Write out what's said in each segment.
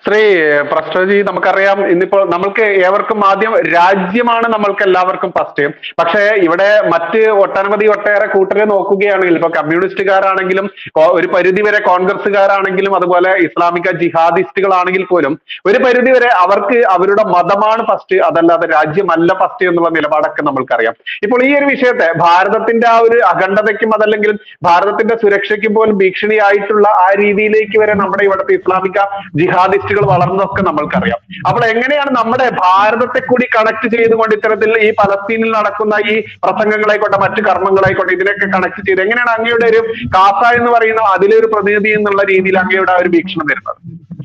ശ്രീ പ്രശ്നജി നമുക്കറിയാം ഇന്നിപ്പോൾ നമ്മൾക്ക് ഏവർക്കും ആദ്യം രാജ്യമാണ് നമ്മൾക്ക് എല്ലാവർക്കും ഫസ്റ്റ് പക്ഷേ ഇവിടെ മറ്റ് ഒട്ടനവധി ഒട്ടേറെ കൂട്ടരെ നോക്കുകയാണെങ്കിൽ ഇപ്പൊ കമ്മ്യൂണിസ്റ്റുകാരാണെങ്കിലും കോ- ഒരു പരിധി വരെ കോൺഗ്രസ്സുകാരാണെങ്കിലും അതുപോലെ ഇസ്ലാമിക ജിഹാദിസ്റ്റുകളാണെങ്കിൽ പോലും ഒരു പരിധി വരെ അവർക്ക് അവരുടെ മതമാണ് ഫസ്റ്റ് അതല്ലാതെ രാജ്യമല്ല ഫസ്റ്റ് എന്നുള്ള നിലപാടൊക്കെ നമ്മൾക്കറിയാം ഇപ്പോൾ ഈ ഒരു വിഷയത്തെ ഭാരതത്തിന്റെ ആ ഒരു അഖണ്ഡതയ്ക്കും അതല്ലെങ്കിൽ ഭാരതത്തിന്റെ സുരക്ഷയ്ക്കും പോലും ഭീഷണിയായിട്ടുള്ള ആ രീതിയിലേക്ക് വരെ നമ്മുടെ ഇവിടുത്തെ ഇസ്ലാമിക ജിഹാദിസ്റ്റുകൾ വളർന്നതൊക്കെ നമ്മൾക്കറിയാം അപ്പോൾ എങ്ങനെയാണ് നമ്മുടെ ഭാരതത്തെ കൂടി കണക്ട് ചെയ്തുകൊണ്ട് ഇത്തരത്തിൽ ഈ പലസ്തീനിൽ നടക്കുന്ന ഈ പ്രസംഗങ്ങളായിക്കോട്ടെ മറ്റു കർമ്മങ്ങളായിക്കോട്ടെ ഇതിനൊക്കെ കണക്ട് ചെയ്ത് എങ്ങനെയാണ് അങ്ങയുടെ ഒരു കാസ എന്ന് പറയുന്ന അതിലെ ഒരു പ്രതിനിധി എന്നുള്ള രീതിയിൽ അങ്ങയുടെ ആ ഒരു വീക്ഷണം വരുന്നത്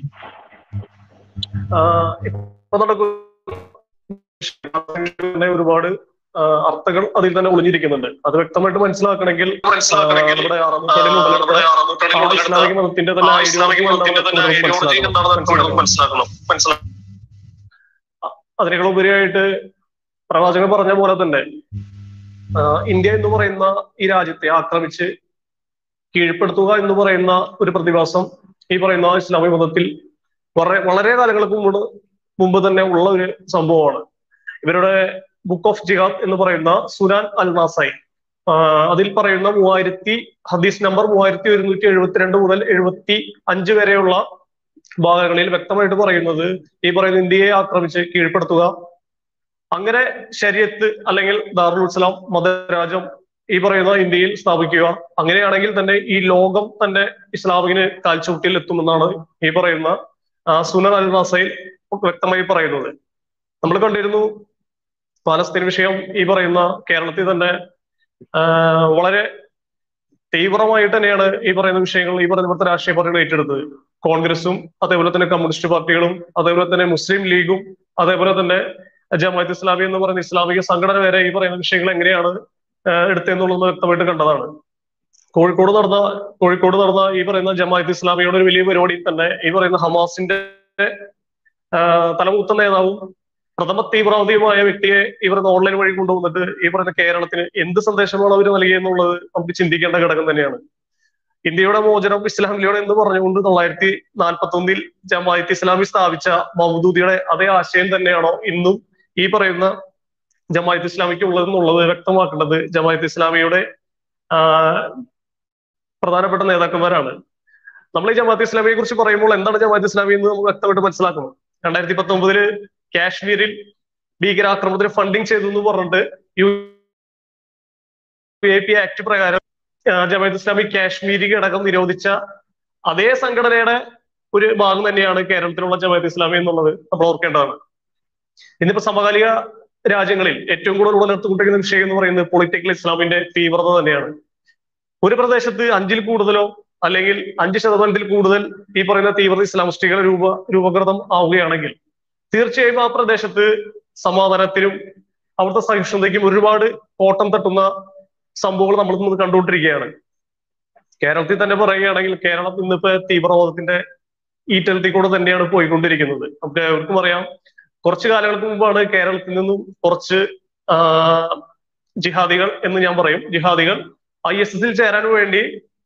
ആഹ് ഇപ്പൊ നടക്കുന്ന ഒരുപാട് ആഹ് അർത്ഥങ്ങൾ അതിൽ തന്നെ ഒളിഞ്ഞിരിക്കുന്നുണ്ട് അത് വ്യക്തമായിട്ട് മനസ്സിലാക്കണമെങ്കിൽ ആഹ് നമ്മുടെ ആറാം നൂറ്റാണ്ടിൽ ഉടലെടുത്ത ആ ഇസ്ലാമിക മതത്തിന്റെ തന്നെ ഐഡിയോളജി എന്താണെന്ന് കൂടുതൽ മനസ്സിലാക്കണം അതിനേക്കാൾ ഉപരിയായിട്ട് പ്രവാചകൻ പറഞ്ഞ പോലെ തന്നെ ആഹ് ഇന്ത്യ എന്ന് പറയുന്ന ഈ രാജ്യത്തെ ആക്രമിച്ച് കീഴ്പ്പെടുത്തുക എന്ന് പറയുന്ന ഒരു പ്രതിഭാസം ഈ പറയുന്ന ഇസ്ലാമിക മതത്തിൽ വളരെ വളരെ കാലങ്ങൾക്ക് മുമ്പ് മുമ്പ് തന്നെ ഉള്ള ഒരു സംഭവമാണ് ഇവരുടെ ബുക്ക് ഓഫ് ജിഹാദ് എന്ന് പറയുന്ന സുനാൻ അൽ നാസായി ആഹ് അതിൽ പറയുന്ന മൂവായിരത്തി ഹദീസ് നമ്പർ മൂവായിരത്തി ഒരുന്നൂറ്റി എഴുപത്തിരണ്ട് മുതൽ എഴുപത്തി അഞ്ച് വരെയുള്ള ഭാഗങ്ങളിൽ വ്യക്തമായിട്ട് പറയുന്നത് ഈ പറയുന്ന ഇന്ത്യയെ ആക്രമിച്ച് കീഴ്പ്പെടുത്തുക അങ്ങനെ ശരീരത്ത് അല്ലെങ്കിൽ ദാറുൽ ഇസ്ലാം മതരാജ്യം ഈ പറയുന്ന ഇന്ത്യയിൽ സ്ഥാപിക്കുക അങ്ങനെയാണെങ്കിൽ തന്നെ ഈ ലോകം തന്നെ ഇസ്ലാമിന് കാൽച്ചുവട്ടിൽ എത്തുമെന്നാണ് ഈ പറയുന്ന ആ, സുനൻ അൽ നാസയിൽ വ്യക്തമായി പറയുന്നത് നമ്മൾ കണ്ടിരുന്നു പാലസ്തീൻ വിഷയം ഈ പറയുന്ന കേരളത്തിൽ തന്നെ ആ, വളരെ തീവ്രമായിട്ട് തന്നെയാണ് ഈ പറയുന്ന വിഷയങ്ങൾ ഈ പറയുന്ന ഇവിടുത്തെ രാഷ്ട്രീയ പാർട്ടികൾ ഏറ്റെടുത്തത് കോൺഗ്രസും അതേപോലെ തന്നെ കമ്മ്യൂണിസ്റ്റ് പാർട്ടികളും അതേപോലെ തന്നെ മുസ്ലിം ലീഗും അതേപോലെ തന്നെ ജമാഅത്ത് ഇസ്ലാമി എന്ന് പറയുന്ന ഇസ്ലാമിക സംഘടന വരെ ഈ പറയുന്ന വിഷയങ്ങൾ എങ്ങനെയാണ് ആഹ് എടുത്തതെന്നുള്ളത് വ്യക്തമായിട്ട് കണ്ടതാണ് കോഴിക്കോട് നടന്ന കോഴിക്കോട് നടന്ന ഈ പറയുന്ന ജമാഅത്ത് ഇസ്ലാമിയുടെ ഒരു വലിയ പരിപാടിയിൽ തന്നെ ഈ പറയുന്ന ഹമാസിന്റെ ആഹ് തലമൂത്ത നേതാവും പ്രഥമ തീവ്രവാദിയുമായ വ്യക്തിയെ ഇവർ ഓൺലൈൻ വഴി കൊണ്ടുവന്നിട്ട് ഈ പറയുന്ന കേരളത്തിന് എന്ത് സന്ദേശമാണ് അവർ നൽകിയെന്നുള്ളത് നമുക്ക് ചിന്തിക്കേണ്ട ഘടകം തന്നെയാണ് ഇന്ത്യയുടെ മോചനം ഇസ്ലാമിലൂടെ എന്ന് പറഞ്ഞുകൊണ്ട് തൊള്ളായിരത്തി നാൽപ്പത്തി ഒന്നിൽ ജമാഅത്ത് ഇസ്ലാമി സ്ഥാപിച്ച മൗദൂദിയുടെ അതേ ആശയം തന്നെയാണോ ഇന്നും ഈ പറയുന്ന ജമാഅത്ത് ഇസ്ലാമിക്ക് ഉള്ളതെന്നുള്ളത് വ്യക്തമാക്കേണ്ടത് ജമാഅത്ത് ഇസ്ലാമിയുടെ ആ, പ്രധാനപ്പെട്ട നേതാക്കന്മാരാണ് നമ്മൾ ഈ ജമാഅത്ത് ഇസ്ലാമിയെ കുറിച്ച് പറയുമ്പോൾ എന്താണ് ജമാഅത്ത് ഇസ്ലാമി എന്ന് നമുക്ക് വ്യക്തമായിട്ട് മനസ്സിലാക്കണം രണ്ടായിരത്തി പത്തൊമ്പതില് കാശ്മീരിൽ ഭീകരാക്രമണത്തിന് ഫണ്ടിങ് ചെയ്തു എന്ന് പറഞ്ഞിട്ട് യു എ പി ആക്ട് പ്രകാരം ആ, ജമാഅത്ത് ഇസ്ലാമി കാശ്മീരി ഘടകം നിരോധിച്ച അതേ സംഘടനയുടെ ഒരു ഭാഗം തന്നെയാണ് കേരളത്തിലുള്ള ജമാഅത്ത് ഇസ്ലാമി എന്നുള്ളത് നമ്മൾ ഓർക്കേണ്ടതാണ് ഇന്നിപ്പോ സമകാലിക രാജ്യങ്ങളിൽ ഏറ്റവും കൂടുതൽ ഉടലെടുത്തുകൊണ്ടിരിക്കുന്ന വിഷയം എന്ന് പറയുന്നത് പൊളിറ്റിക്കൽ ഇസ്ലാമിന്റെ തീവ്രത തന്നെയാണ് ഒരു പ്രദേശത്ത് അഞ്ചിൽ കൂടുതലോ അല്ലെങ്കിൽ അഞ്ച് ശതമാനത്തിൽ കൂടുതൽ ഈ പറയുന്ന തീവ്രത ഇസ്ലാമിസ്റ്റുകൾ രൂപ രൂപകൃതം ആവുകയാണെങ്കിൽ തീർച്ചയായും ആ പ്രദേശത്ത് സമാധാനത്തിനും അവിടുത്തെ സഹിഷ്ണുതയ്ക്കും ഒരുപാട് കോട്ടം തട്ടുന്ന സംഭവങ്ങൾ നമ്മൾ ഇന്ന് കണ്ടുകൊണ്ടിരിക്കുകയാണ് കേരളത്തിൽ തന്നെ പറയുകയാണെങ്കിൽ കേരളം ഇന്നിപ്പോ തീവ്രവാദത്തിന്റെ ഈറ്റലത്തിൽ കൂടെ തന്നെയാണ് പോയിക്കൊണ്ടിരിക്കുന്നത് നമുക്ക് എവർക്കും അറിയാം കുറച്ചു കാലങ്ങൾക്ക് മുമ്പാണ് കേരളത്തിൽ നിന്നും കുറച്ച് ആ, ജിഹാദികൾ എന്ന് ഞാൻ പറയും ജിഹാദികൾ ഐ എസ് എസിൽ ചേരാൻ വേണ്ടി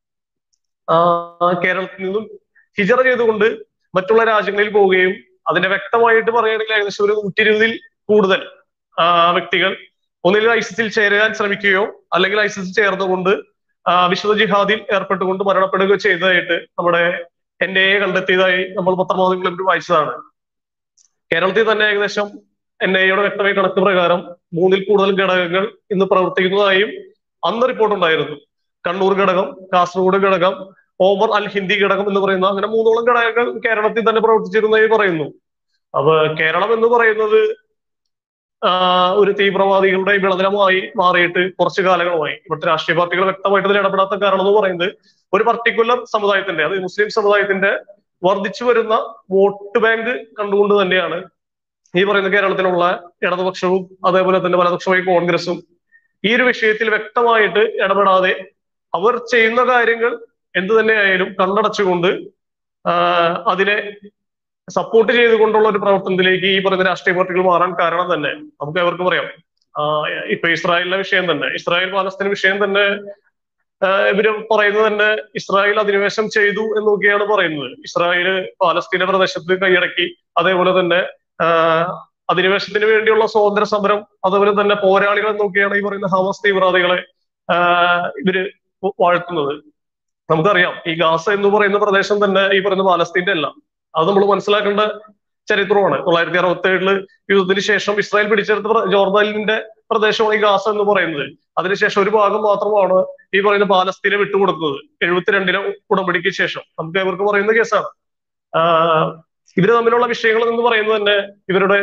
ആ, കേരളത്തിൽ നിന്നും ഹിജറ ചെയ്തുകൊണ്ട് മറ്റുള്ള രാജ്യങ്ങളിൽ പോവുകയും അതിന്റെ വ്യക്തമായിട്ട് പറയുകയാണെങ്കിൽ ഏകദേശം ഒരു നൂറ്റി ഇരുപതിൽ കൂടുതൽ ആ, വ്യക്തികൾ ഒന്നിൽ ഐസിസിൽ ചേരാൻ ശ്രമിക്കുകയോ അല്ലെങ്കിൽ ഐസിസിൽ ചേർന്നുകൊണ്ട് ആ, വിശുദ്ധ ജിഹാദിൽ ഏർപ്പെട്ടുകൊണ്ട് മരണപ്പെടുകയോ ചെയ്തതായിട്ട് നമ്മുടെ എൻ ഐ എ കണ്ടെത്തിയതായി നമ്മൾ പത്രമാധ്യമങ്ങളിൽ വായിച്ചതാണ് കേരളത്തിൽ തന്നെ ഏകദേശം എൻ ഐ എയുടെ വ്യക്തമായ കണക്ക് പ്രകാരം മൂന്നിൽ കൂടുതൽ ഘടകങ്ങൾ ഇന്ന് പ്രവർത്തിക്കുന്നതായും അന്ന് റിപ്പോർട്ട് ഉണ്ടായിരുന്നു കണ്ണൂർ ഘടകം കാസർഗോഡ് ഘടകം ഓമർ അൽ ഹിന്ദി ഘടകം എന്ന് പറയുന്ന അങ്ങനെ മൂന്നോളം ഘടകങ്ങൾ കേരളത്തിൽ തന്നെ പ്രവർത്തിച്ചിരുന്നതായി പറയുന്നു അപ്പൊ കേരളം എന്ന് പറയുന്നത് ആ, ഒരു തീവ്രവാദികളുടെ വിളനിലമായി മാറിയിട്ട് കുറച്ചു കാലങ്ങളുമായി ഇവിടുത്തെ രാഷ്ട്രീയ പാർട്ടികൾ വ്യക്തമായിട്ട് ഇതിൽ ഇടപെടാത്ത കാരണം എന്ന് പറയുന്നത് ഒരു പർട്ടിക്കുലർ സമുദായത്തിന്റെ അത് മുസ്ലിം സമുദായത്തിന്റെ വർദ്ധിച്ചു വരുന്ന വോട്ട് ബാങ്ക് കണ്ടുകൊണ്ട് തന്നെയാണ് ഈ പറയുന്ന കേരളത്തിലുള്ള ഇടതുപക്ഷവും അതേപോലെ തന്നെ വലതുപക്ഷമായ കോൺഗ്രസും ഈ ഒരു വിഷയത്തിൽ വ്യക്തമായിട്ട് ഇടപെടാതെ അവർ ചെയ്യുന്ന കാര്യങ്ങൾ എന്തു തന്നെയായാലും കണ്ണടച്ചുകൊണ്ട് ആ, അതിനെ സപ്പോർട്ട് ചെയ്തുകൊണ്ടുള്ള ഒരു പ്രവർത്തനത്തിലേക്ക് ഈ പറയുന്ന രാഷ്ട്രീയ പാർട്ടികൾ മാറാൻ കാരണം തന്നെ നമുക്ക് എവർക്കും പറയാം ആ, ഇപ്പൊ ഇസ്രായേലിന്റെ വിഷയം തന്നെ ഇസ്രായേൽ പാലസ്തീൻ വിഷയം തന്നെ ഇവര് പറയുന്നത് തന്നെ ഇസ്രായേൽ അധിനിവേശം ചെയ്തു എന്നൊക്കെയാണ് പറയുന്നത് ഇസ്രായേൽ പാലസ്തീന പ്രദേശത്ത് കൈയടക്കി അതേപോലെ തന്നെ അധിനിവേശത്തിന് വേണ്ടിയുള്ള സ്വാതന്ത്ര്യ സമരം അതുപോലെ തന്നെ പോരാളികൾ എന്നൊക്കെയാണ് ഈ പറയുന്ന ഹമാസ് തീവ്രവാദികളെ ഇവര് വാഴ്ത്തുന്നത് നമുക്കറിയാം ഈ ഗാസ എന്ന് പറയുന്ന പ്രദേശം തന്നെ ഈ പറയുന്ന പാലസ്തീന്റെ അല്ല അത് നമ്മൾ മനസ്സിലാക്കേണ്ട ചരിത്രമാണ് തൊള്ളായിരത്തി അറുപത്തി ഏഴില് യുദ്ധത്തിന് ശേഷം ഇസ്രായേൽ പിടിച്ചെടുത്ത ജോർദാനിന്റെ പ്രദേശമാണ് ഈ ഗാസ എന്ന് പറയുന്നത് അതിനുശേഷം ഒരു ഭാഗം മാത്രമാണ് ഈ പറയുന്ന പാലസ്തീനെ വിട്ടുകൊടുക്കുന്നത് എഴുപത്തിരണ്ടിലെ ഉടമ്പടിക്ക് ശേഷം നമുക്ക് ഇവർക്ക് പറയുന്ന കേസാണ് ഇവര് തമ്മിലുള്ള വിഷയങ്ങൾ എന്ന് പറയുന്നത് തന്നെ ഇവരുടെ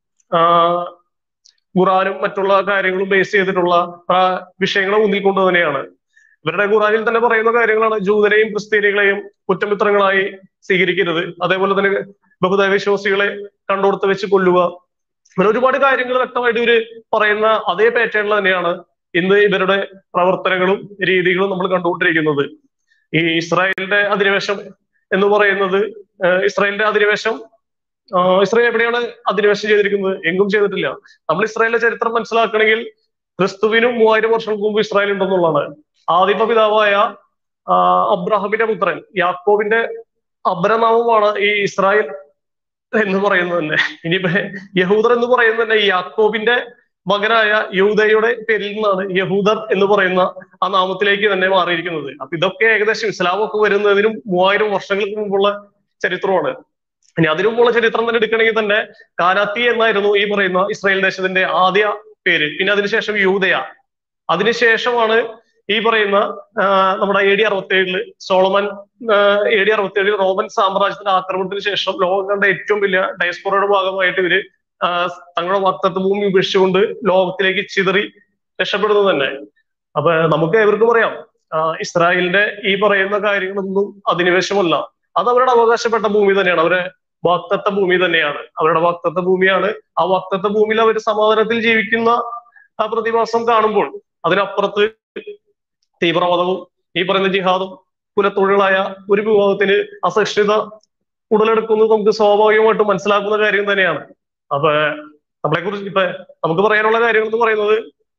ഖുറാനും മറ്റുള്ള കാര്യങ്ങളും ബേസ് ചെയ്തിട്ടുള്ള വിഷയങ്ങളെ മുന്നിൽ കൊണ്ട് തന്നെയാണ് ഇവരുടെ ഖുറാനിൽ തന്നെ പറയുന്ന കാര്യങ്ങളാണ് ജൂതരെയും ക്രിസ്ത്യാനികളെയും കുറ്റമിത്രങ്ങളായി സ്വീകരിക്കരുത് അതേപോലെ തന്നെ ബഹുദൈവ വിശ്വാസികളെ കണ്ടോടത്ത് വെച്ച് കൊല്ലുക അങ്ങനെ ഒരുപാട് കാര്യങ്ങൾ വ്യക്തമായിട്ട് ഇവര് പറയുന്ന അതേ പാറ്റേണിൽ തന്നെയാണ് ഇന്ന് ഇവരുടെ പ്രവർത്തനങ്ങളും രീതികളും നമ്മൾ കണ്ടുകൊണ്ടിരിക്കുന്നത് ഈ ഇസ്രായേലിന്റെ അധിനിവേശം എന്ന് പറയുന്നത് ഇസ്രായേലിന്റെ അധിനിവേശം ഇസ്രായേൽ എവിടെയാണ് അധിനിവേശം ചെയ്തിരിക്കുന്നത് എങ്കും ചെയ്തിട്ടില്ല നമ്മൾ ഇസ്രായേലിന്റെ ചരിത്രം മനസ്സിലാക്കണമെങ്കിൽ ക്രിസ്തുവിനും മൂവായിരം വർഷങ്ങൾക്ക് മുമ്പ് ഇസ്രായേൽ ഉണ്ടെന്നുള്ളതാണ് ആദിമ പിതാവായ അബ്രാഹമിന്റെ പുത്രൻ യാക്കോബിന്റെ അബ്രനാമമാണ് ഈ ഇസ്രായേൽ എന്ന് പറയുന്നത് തന്നെ ഇനിയിപ്പോ യഹൂദർ എന്ന് പറയുന്നത് തന്നെ ഈ യാക്കോബിന്റെ മകനായ യഹൂദയുടെ പേരിൽ നിന്നാണ് യഹൂദർ എന്ന് പറയുന്ന ആ നാമത്തിലേക്ക് തന്നെ മാറിയിരിക്കുന്നത് അപ്പൊ ഇതൊക്കെ ഏകദേശം ഇസ്ലാമൊക്കെ വരുന്നതിനും മൂവായിരം വർഷങ്ങൾക്ക് മുമ്പുള്ള ചരിത്രമാണ് ഇനി അതിനു മുമ്പുള്ള ചരിത്രം തന്നെ എടുക്കണമെങ്കിൽ തന്നെ കാനാത്തി എന്നായിരുന്നു ഈ പറയുന്ന ഇസ്രായേൽ ദേശത്തിന്റെ ആദ്യ പേര് പിന്നെ അതിനുശേഷം യൂതയ അതിനുശേഷമാണ് ഈ പറയുന്ന നമ്മുടെ എ ഡി അറുപത്തി ഏഴില് സോളമൻ എ ഡി അറുപത്തി ഏഴിൽ റോമൻ സാമ്രാജ്യത്തിന്റെ ആക്രമണത്തിന് ശേഷം ലോകം കണ്ട ഏറ്റവും വലിയ ഡയസ്പോറയുടെ ഭാഗമായിട്ട് ഇവര് തങ്ങളുടെ വക്തത്വ ഭൂമി ഉപേക്ഷിച്ചുകൊണ്ട് ലോകത്തിലേക്ക് ചിതറി രക്ഷപ്പെടുന്നത് തന്നെ അപ്പൊ നമുക്ക് എവർക്കും പറയാം ഇസ്രായേലിന്റെ ഈ പറയുന്ന കാര്യങ്ങളൊന്നും അധിനിവേശമല്ല അത് അവരുടെ അവകാശപ്പെട്ട ഭൂമി തന്നെയാണ് അവരെ വാക്തത്വ ഭൂമി തന്നെയാണ് അവരുടെ വാക്തത്വ ഭൂമിയാണ് ആ വാക്തത്വ ഭൂമിയിൽ അവർ സമാധാനത്തിൽ ജീവിക്കുന്ന ആ പ്രതിഭാസം കാണുമ്പോൾ അതിനപ്പുറത്ത് തീവ്രവാദവും ഈ പറയുന്ന ജിഹാദും കുലത്തൊഴിലായ ഒരു വിഭാഗത്തിന് അസഹിഷ്ണുത ഉടലെടുക്കുന്നത് നമുക്ക് സ്വാഭാവികമായിട്ടും മനസ്സിലാക്കുന്ന കാര്യം തന്നെയാണ് അപ്പൊ നമ്മളെ കുറിച്ച് ഇപ്പൊ നമുക്ക് പറയാനുള്ള കാര്യങ്ങൾ എന്ന് പറയുന്നത്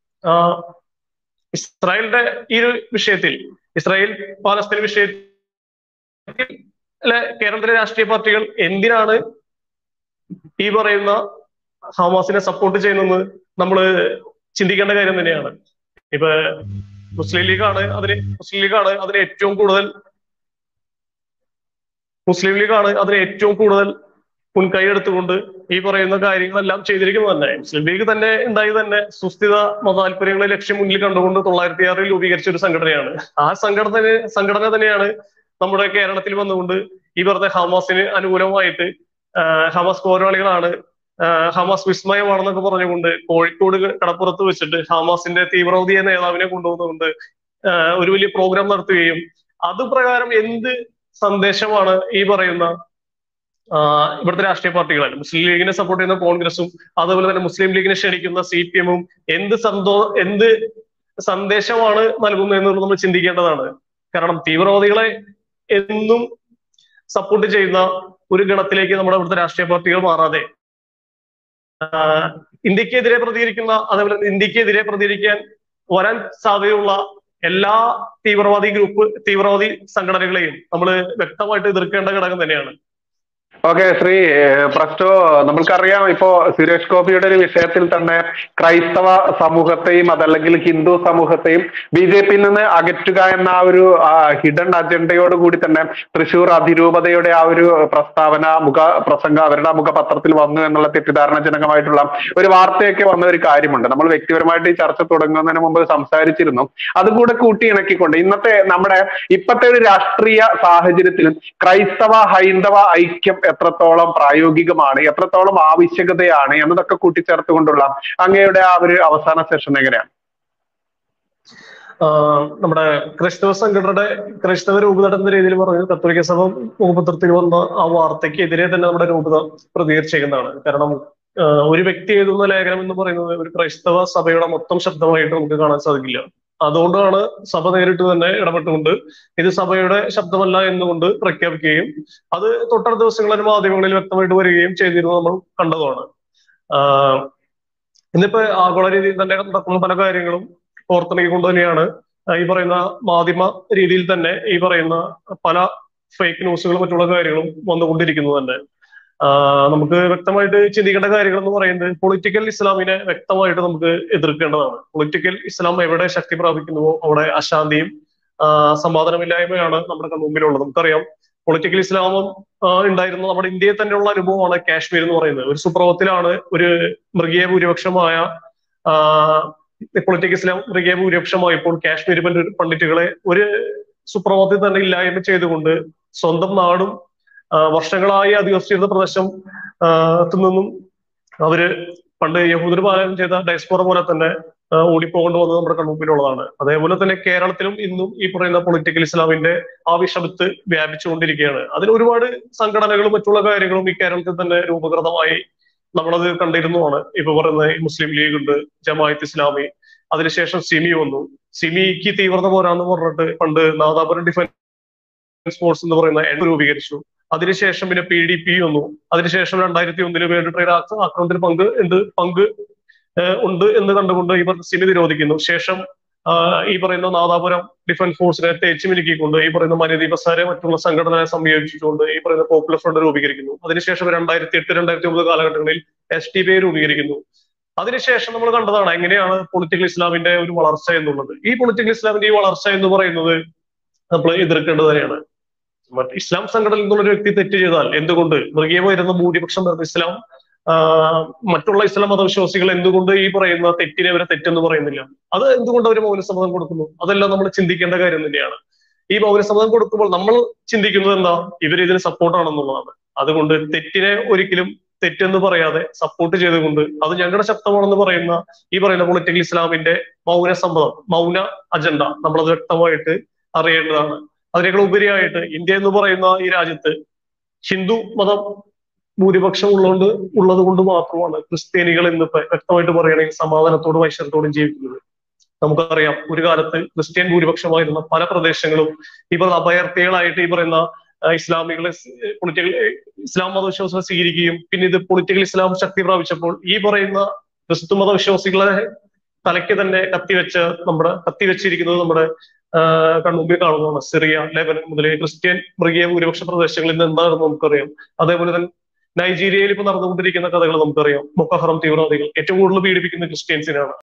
ഇസ്രായേലിന്റെ ഈ ഒരു വിഷയത്തിൽ ഇസ്രായേൽ പാലസ്തീൻ വിഷയത്തിൽ കേരളത്തിലെ രാഷ്ട്രീയ പാർട്ടികൾ എന്തിനാണ് ഈ പറയുന്ന ഹമാസിനെ സപ്പോർട്ട് ചെയ്യുന്നത് നമ്മൾ ചിന്തിക്കേണ്ട കാര്യം തന്നെയാണ് ഇപ്പൊ മുസ്ലിം ലീഗാണ് അതിന് മുസ്ലിം ലീഗാണ് അതിന് ഏറ്റവും കൂടുതൽ മുസ്ലിം ലീഗാണ് അതിന് ഏറ്റവും കൂടുതൽ മുൻകൈ എടുത്തുകൊണ്ട് ഈ പറയുന്ന കാര്യങ്ങളെല്ലാം ചെയ്തിരിക്കുന്നത് തന്നെ മുസ്ലിം ലീഗ് തന്നെ ഉണ്ടായി തന്നെ സുസ്ഥിത മതാൽപര്യങ്ങളെ ലക്ഷ്യം മുന്നിൽ കണ്ടുകൊണ്ട് തൊള്ളായിരത്തി ആറിൽ രൂപീകരിച്ച ഒരു സംഘടനയാണ് ആ സംഘടന സംഘടന തന്നെയാണ് നമ്മുടെ കേരളത്തിൽ വന്നുകൊണ്ട് ഈ പറഞ്ഞ ഹമാസിന് അനുകൂലമായിട്ട് ഹമാസ് പോരാളികളാണ് ഹമാസ് വിസ്മയമാണെന്നൊക്കെ പറഞ്ഞുകൊണ്ട് കോഴിക്കോട് കടപ്പുറത്ത് വെച്ചിട്ട് ഹമാസിന്റെ തീവ്രവാദിയ നേതാവിനെ കൊണ്ടുവന്നുകൊണ്ട് ഒരു വലിയ പ്രോഗ്രാം നടത്തുകയും അത് പ്രകാരം എന്ത് സന്ദേശമാണ് ഈ പറയുന്ന ഇവിടുത്തെ രാഷ്ട്രീയ പാർട്ടികൾ മുസ്ലിം ലീഗിനെ സപ്പോർട്ട് ചെയ്യുന്ന കോൺഗ്രസും അതുപോലെ തന്നെ മുസ്ലിം ലീഗിനെ ക്ഷണിക്കുന്ന സി പി എമ്മും എന്ത് സന്തോ എന്ത് സന്ദേശമാണ് നൽകുന്നത് എന്നുള്ളത് നമ്മൾ ചിന്തിക്കേണ്ടതാണ് കാരണം തീവ്രവാദികളെ എന്നും സപ്പോർട്ട് ചെയ്യുന്ന ഒരു ഗണത്തിലേക്ക് നമ്മുടെ ഇവിടുത്തെ രാഷ്ട്രീയ പാർട്ടികൾ മാറാതെ ഇന്ത്യക്കെതിരെ പ്രതികരിക്കുന്ന അതേപോലെ ഇന്ത്യക്കെതിരെ പ്രതികരിക്കാൻ വരാൻ സാധ്യതയുള്ള എല്ലാ തീവ്രവാദി ഗ്രൂപ്പ് തീവ്രവാദി സംഘടനകളെയും നമ്മൾ വ്യക്തമായിട്ട് എതിർക്കേണ്ട ഘടകം തന്നെയാണ് ഓക്കെ ശ്രീ പ്രസ്റ്റോ നമ്മൾക്കറിയാം ഇപ്പോ സുരേഷ് ഗോപിയുടെ ഒരു വിഷയത്തിൽ തന്നെ ക്രൈസ്തവ സമൂഹത്തെയും അതല്ലെങ്കിൽ ഹിന്ദു സമൂഹത്തെയും ബി ജെ പിയിൽ നിന്ന് അകറ്റുക എന്ന ആ ഒരു ഹിഡൻ അജണ്ടയോട് കൂടി തന്നെ തൃശൂർ അതിരൂപതയുടെ ആ ഒരു പ്രസ്താവന മുഖ പ്രസംഗം അവരുടെ മുഖപത്രത്തിൽ വന്നു എന്നുള്ള തെറ്റിദ്ധാരണജനകമായിട്ടുള്ള ഒരു വാർത്തയൊക്കെ വന്ന ഒരു കാര്യമുണ്ട് നമ്മൾ വ്യക്തിപരമായിട്ട് ഈ ചർച്ച തുടങ്ങുന്നതിന് മുമ്പ് സംസാരിച്ചിരുന്നു അതുകൂടെ കൂട്ടി ഇണക്കിക്കൊണ്ട് ഇന്നത്തെ നമ്മുടെ ഇപ്പോഴത്തെ ഒരു രാഷ്ട്രീയ സാഹചര്യത്തിൽ ക്രൈസ്തവ ഹൈന്ദവ ഐക്യം എത്രത്തോളം പ്രായോഗികമാണ് എത്രത്തോളം ആവശ്യകതയാണ് എന്നതൊക്കെ കൂട്ടിച്ചേർത്തുകൊണ്ടുള്ള അങ്ങയുടെ ആ ഒരു അവസാന സെഷൻ എങ്ങനെയാണ് നമ്മുടെ ക്രൈസ്തവ സംഘടനയുടെ ക്രൈസ്തവ രൂപത എന്ന രീതിയിൽ പറഞ്ഞു കത്തോലിക്ക സഭ മുഖപത്രത്തിൽ വന്ന ആ വാർത്തയ്ക്കെതിരെ തന്നെ നമ്മുടെ രൂപത പ്രതികരിച്ചിരിക്കുന്നതാണ് കാരണം ഒരു വ്യക്തി എഴുതുന്ന ലേഖനം എന്ന് പറയുന്നത് ഒരു ക്രൈസ്തവ സഭയുടെ മൊത്തം ശബ്ദമായിട്ട് നമുക്ക് കാണാൻ സാധിക്കില്ല അതുകൊണ്ടാണ് സഭ നേരിട്ട് തന്നെ ഇടപെട്ടുകൊണ്ട് ഇത് സഭയുടെ ശബ്ദമല്ല എന്നുകൊണ്ട് പ്രഖ്യാപിക്കുകയും അത് തൊട്ടടുത്ത ദിവസങ്ങളിൽ മാധ്യമങ്ങളിൽ വ്യക്തമായിട്ട് വരികയും ചെയ്തിരുന്നത് നമ്മൾ കണ്ടതാണ് ഇന്നിപ്പോ ആഗോള രീതിയിൽ തന്നെ നടക്കുന്ന പല കാര്യങ്ങളും ഓർത്തിണക്കിക്കൊണ്ട് തന്നെയാണ് ഈ പറയുന്ന മാധ്യമ രീതിയിൽ തന്നെ ഈ പറയുന്ന പല ഫേക്ക് ന്യൂസുകളും മറ്റുള്ള കാര്യങ്ങളും വന്നുകൊണ്ടിരിക്കുന്നത് തന്നെ നമുക്ക് വ്യക്തമായിട്ട് ചിന്തിക്കേണ്ട കാര്യങ്ങൾ എന്ന് പറയുന്നത് പൊളിറ്റിക്കൽ ഇസ്ലാമിനെ വ്യക്തമായിട്ട് നമുക്ക് എതിർക്കേണ്ടതാണ് പൊളിറ്റിക്കൽ ഇസ്ലാം എവിടെ ശക്തി പ്രാപിക്കുന്നുവോ അവിടെ അശാന്തിയും സമാധാനമില്ലായ്മയാണ് നമ്മുടെ കൺമുമ്പിലുള്ളത് നമുക്കറിയാം പൊളിറ്റിക്കൽ ഇസ്ലാമും ഉണ്ടായിരുന്ന നമ്മുടെ ഇന്ത്യയിൽ തന്നെയുള്ള അനുഭവമാണ് കാശ്മീർ എന്ന് പറയുന്നത് ഒരു സുപ്രഭത്തിലാണ് ഒരു മൃഗീയ ഭൂരിപക്ഷമായ പൊളിറ്റിക്കൽ ഇസ്ലാം മൃഗീയ ഭൂരിപക്ഷമായപ്പോൾ കാശ്മീർ പണ്ഡിറ്റുകളെ ഒരു സുപ്രഭാതത്തിൽ തന്നെ ഇല്ലായ്മ ചെയ്തുകൊണ്ട് സ്വന്തം നാടും വർഷങ്ങളായി അധിവസിച്ചിരുന്ന പ്രദേശം നിന്നും അവര് പണ്ട് യഹൂദർ പാലനം ചെയ്ത ഡയസ്പോറ പോലെ തന്നെ ഓടിപ്പോകൊണ്ട് വന്നത് നമ്മുടെ കൺമുമ്പിലുള്ളതാണ് അതേപോലെ തന്നെ കേരളത്തിലും ഇന്നും ഈ പറയുന്ന പൊളിറ്റിക്കൽ ഇസ്ലാമിന്റെ ആവിഷമത്ത് വ്യാപിച്ചുകൊണ്ടിരിക്കുകയാണ് അതിന് ഒരുപാട് സംഘടനകളും മറ്റുള്ള കാര്യങ്ങളും ഈ കേരളത്തിൽ തന്നെ രൂപകൃതമായി നമ്മളത് കണ്ടിരുന്നതാണ് ഇപ്പൊ പറയുന്ന മുസ്ലിം ലീഗ് ഉണ്ട് ജമാഅത്ത് ഇസ്ലാമി അതിനുശേഷം സിമി വന്നു സിമിക്ക് തീവ്രത പോരാന്ന് പറഞ്ഞിട്ട് പണ്ട് നാദാപുരം ഡിഫൻസ് ഫോഴ്സ് എന്ന് പറയുന്ന എണ്ണ രൂപീകരിച്ചു അതിനുശേഷം പിന്നെ പി ഡി പി വന്നു അതിനുശേഷം രണ്ടായിരത്തി ഒന്നില് വേൾഡ് ട്രേഡ് ആക്രമണത്തിൽ പങ്ക് എന്ത് പങ്ക് ഉണ്ട് എന്ന് കണ്ടുകൊണ്ട് ഈ പറഞ്ഞ സിമി നിരോധിക്കുന്നു ശേഷം ഈ പറയുന്ന നാദാപുരം ഡിഫൻസ് ഫോഴ്സിനെ തേച്ചു മിനുക്കിക്കൊണ്ട് ഈ പറയുന്ന മനിതി ബസാരെ മറ്റുള്ള സംഘടനയെ സംയോജിച്ചുകൊണ്ട് ഈ പറയുന്ന പോപ്പുലർ ഫ്രണ്ട് രൂപീകരിക്കുന്നു അതിനുശേഷം രണ്ടായിരത്തി എട്ട് രണ്ടായിരത്തി ഒമ്പത് കാലഘട്ടങ്ങളിൽ എസ് ടി പി രൂപീകരിക്കുന്നു അതിനുശേഷം നമ്മൾ കണ്ടതാണ് എങ്ങനെയാണ് പൊളിറ്റിക്കൽ ഇസ്ലാമിന്റെ ഒരു വളർച്ച എന്നുള്ളത് ഈ പൊളിറ്റിക്കൽ ഇസ്ലാമിന്റെ ഈ വളർച്ച എന്ന് പറയുന്നത് നമ്മൾ എതിർക്കേണ്ടത് തന്നെയാണ് ഇസ്ലാം സംഘടനയിൽ നിന്നുള്ള ഒരു വ്യക്തി തെറ്റ് ചെയ്താൽ എന്തുകൊണ്ട് മൃഗീയമായിരുന്ന ഭൂരിപക്ഷം വരുന്ന ഇസ്ലാം മറ്റുള്ള ഇസ്ലാം മതവിശ്വാസികൾ എന്തുകൊണ്ട് ഈ പറയുന്ന തെറ്റിനെ അവരെ തെറ്റെന്ന് പറയുന്നില്ല അത് എന്തുകൊണ്ട് അവർ മൗനസമ്മതം കൊടുക്കുന്നു അതെല്ലാം നമ്മൾ ചിന്തിക്കേണ്ട കാര്യം തന്നെയാണ് ഈ മൗനസമ്മതം കൊടുക്കുമ്പോൾ നമ്മൾ ചിന്തിക്കുന്നത് എന്താ ഇവർ ഇതിന് സപ്പോർട്ടാണെന്നുള്ളതാണ് അതുകൊണ്ട് തെറ്റിനെ ഒരിക്കലും തെറ്റെന്ന് പറയാതെ സപ്പോർട്ട് ചെയ്തുകൊണ്ട് അത് ഞങ്ങളുടെ ശബ്ദമാണെന്ന് പറയുന്ന ഈ പറയുന്ന പൊളിറ്റിക്കൽ ഇസ്ലാമിന്റെ മൗന സമ്മതം മൗന അജണ്ട നമ്മളത് വ്യക്തമായിട്ട് അറിയേണ്ടതാണ് അതിനേക്കാൾ ഉപരിയായിട്ട് ഇന്ത്യ എന്ന് പറയുന്ന ഈ രാജ്യത്ത് ഹിന്ദു മതം ഭൂരിപക്ഷം ഉള്ളതുകൊണ്ട് ഉള്ളത് കൊണ്ട് മാത്രമാണ് ക്രിസ്ത്യാനികൾ ഇന്നിപ്പോ വ്യക്തമായിട്ട് പറയുകയാണെങ്കിൽ സമാധാനത്തോടും ഐശ്വര്യത്തോടും ജീവിക്കുന്നത് നമുക്കറിയാം ഒരു കാലത്ത് ക്രിസ്ത്യൻ ഭൂരിപക്ഷമായിരുന്ന പല പ്രദേശങ്ങളും ഈ പറയുന്ന അഭയാർത്ഥികളായിട്ട് ഈ പറയുന്ന ഇസ്ലാമികളെ പൊളിറ്റിക്കൽ ഇസ്ലാം മതവിശ്വാസികളെ സ്വീകരിക്കുകയും പിന്നെ ഇത് പൊളിറ്റിക്കൽ ഇസ്ലാം ശക്തി പ്രാപിച്ചപ്പോൾ ഈ പറയുന്ന ക്രിസ്തു മതവിശ്വാസികളെ തലയ്ക്ക് തന്നെ കത്തിവെച്ച് നമ്മുടെ കത്തിവെച്ചിരിക്കുന്നത് നമ്മുടെ കൺമുമ്പിൽ കാണുന്നതാണ് സിറിയ ലെബനൻ മുതലേ ക്രിസ്ത്യൻ മൃഗീയ ഭൂരിപക്ഷ പ്രദേശങ്ങളിൽ നിന്ന് എന്താണെന്ന് നമുക്കറിയാം അതേപോലെ തന്നെ നൈജീരിയയിൽ ഇപ്പൊ നടന്നുകൊണ്ടിരിക്കുന്ന കഥകൾ നമുക്കറിയാം ബൊക്കഹറം തീവ്രവാദികൾ ഏറ്റവും കൂടുതൽ പീഡിപ്പിക്കുന്ന ക്രിസ്ത്യൻസിനാണ്